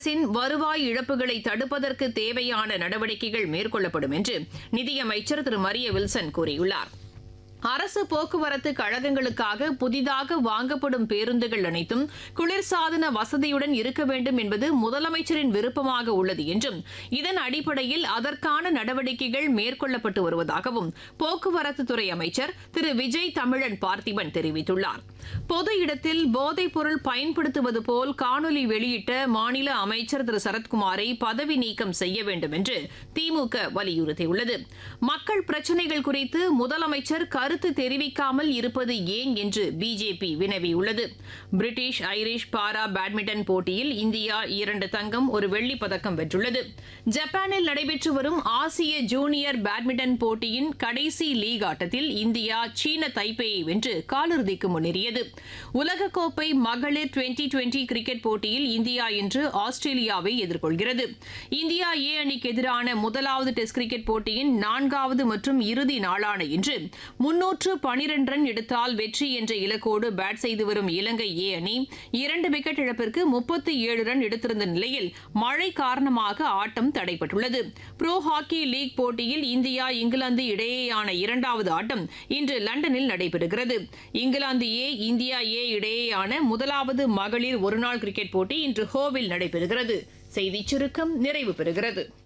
அரசின் வருவாய் இழப்புகளை தடுப்பதற்கு தேவையான நடவடிக்கைகள் மேற்கொள்ளப்படும் என்று நிதியமைச்சர் திரு மரிய வில்சன் கூறியுள்ளார் அரசு போக்குவரத்து கழகங்களுக்காக புதிதாக வாங்கப்படும் பேருந்துகள் அனைத்தும் குளிர்சாதன வசதியுடன் இருக்க வேண்டும் என்பது முதலமைச்சரின் விருப்பமாக உள்ளது என்றும் இதன் அடிப்படையில் அதற்கான நடவடிக்கைகள் மேற்கொள்ளப்பட்டு வருவதாகவும் போக்குவரத்துத்துறை அமைச்சர் திரு விஜய் தமிழன் பார்த்திபன் தெரிவித்துள்ளார் பொது இடத்தில் போதைப் பொருள் பயன்படுத்துவது போல் காணொலி வெளியிட்ட மாநில அமைச்சர் திரு சரத்குமாரை பதவி நீக்கம் செய்ய வேண்டும் என்று திமுக வலியுறுத்தியுள்ளது மக்கள் பிரச்சினைகள் குறித்து முதலமைச்சர் கருத்து தெரிவிக்காமல் இருப்பது ஏன் என்று பிஜேபி வினவியுள்ளது பிரிட்டிஷ் ஐரிஷ் பாரா பேட்மிண்டன் போட்டியில் இந்தியா இரண்டு தங்கம் ஒரு வெள்ளிப் பதக்கம் வென்றுள்ளது ஜப்பானில் நடைபெற்று வரும் ஆசிய ஜூனியர் பேட்மிண்டன் போட்டியின் கடைசி லீக் ஆட்டத்தில் இந்தியா சீன தைப்பேயை வென்று காலிறுதிக்கு முன்னேறியது உலகக்கோப்பை மகளிர் டுவெண்டி டுவெண்டி கிரிக்கெட் போட்டியில் இந்தியா இன்று ஆஸ்திரேலியாவை எதிர்கொள்கிறது இந்தியா ஏ அணிக்கு எதிரான முதலாவது டெஸ்ட் கிரிக்கெட் போட்டியின் நான்காவது மற்றும் இறுதி நாளான இன்று முன்னூற்று பனிரெண்டு ரன் எடுத்தால் வெற்றி என்ற இலக்கோடு பேட் செய்து வரும் இலங்கை ஏ அணி இரண்டு விக்கெட் இழப்பிற்கு முப்பத்தி ஏழு ரன் எடுத்திருந்த நிலையில் மழை காரணமாக ஆட்டம் தடைபட்டுள்ளது புரோ ஹாக்கி லீக் போட்டியில் இந்தியா இங்கிலாந்து இடையேயான இரண்டாவது ஆட்டம் இன்று லண்டனில் நடைபெறுகிறது இங்கிலாந்து ஏ இந்தியா ஏ இடையேயான முதலாவது மகளிர் ஒருநாள் கிரிக்கெட் போட்டி இன்று ஹோவில் நடைபெறுகிறது செய்திச் சுருக்கம் நிறைவு பெறுகிறது